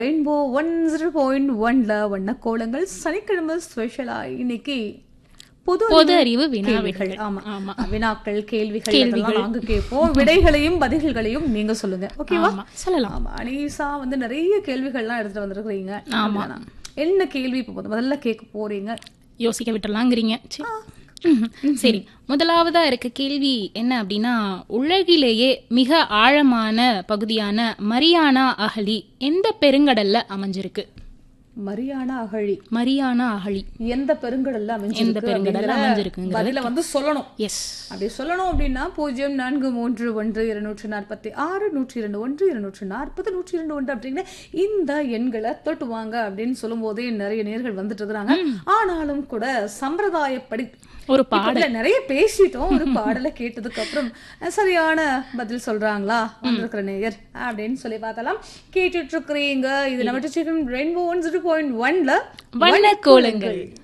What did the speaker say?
Rainbow one zero point ஒன்ல வண்ண கோலங்கள் சனிக்கிழமை ஸ்பெஷலா இன்னைக்கு பொது பொது அறிவு வினா கேள்விகள் விடைகள். ஆமா ஆமா. வினாக்கள் கேள்விகள் இதெல்லாம் நாங்க கேட்போம் விடைகளையும் பதில்களையும் நீங்க சொல்லுங்க ஓகேவா ஆமா சொல்லலாம் ஆமா அனீசா வந்து நிறைய கேள்விகள்லாம் எடுத்துட்டு வந்திருக்கிறீங்க அப்படிதானா? என்ன கேள்வி இப்போ முத- முதல்ல கேட்க போறீங்க யோசிக்க விட்டுறலாங்கிறீங்க சரி. ம்ஹும். சரி முதலாவதா இருக்க கேள்வி என்ன அப்படின்னா உலகிலேயே மிக ஆழமான பகுதியான மரியானா அகழி எந்த பெருங்கடல்ல அமைஞ்சிருக்கு மரியானா அகழி மரியானா அகழி எந்த பெருங்கடல்ல அமைஞ்சிருக்கு பெருங்கடல்ல அப்படிங்கிற அமைஞ்சிருக்குங்கிறது பதில வந்து சொல்லணும் எஸ் அப்படி சொல்லணும் அப்படின்னா பூஜ்ஜியம் நான்கு மூன்று ஒன்று இருநூற்று நாற்பத்தி ஆறு நூற்றி இரண்டு ஒன்று இருநூற்று நாற்பது நூற்றி இரண்டு ஒன்று அப்படின்னு இந்த எண்களை தொட்டுவாங்க அப்படின்னு சொல்லும் போதே நிறைய நேர்கள் வந்துட்டு இருக்கிறாங்க ஆனாலும் கூட சம்பிரதாயப்படி ஒரு இப்ப இதுல நிறைய பேசிட்டோம் ஒரு பாடலை கேட்டதுக்கு அப்புறம் அஹ், சரியான பதில் சொல்றாங்களா வந்திருக்கிற நேயர் அப்படின்னு சொல்லி பார்த்தலாம் கேட்டுட்டு இருக்கிறீங்க இது நம்ம ரெயின்போ ஒன் ஜீரோ பாயிண்ட் ஒன்ல வண்ண கோலங்கள்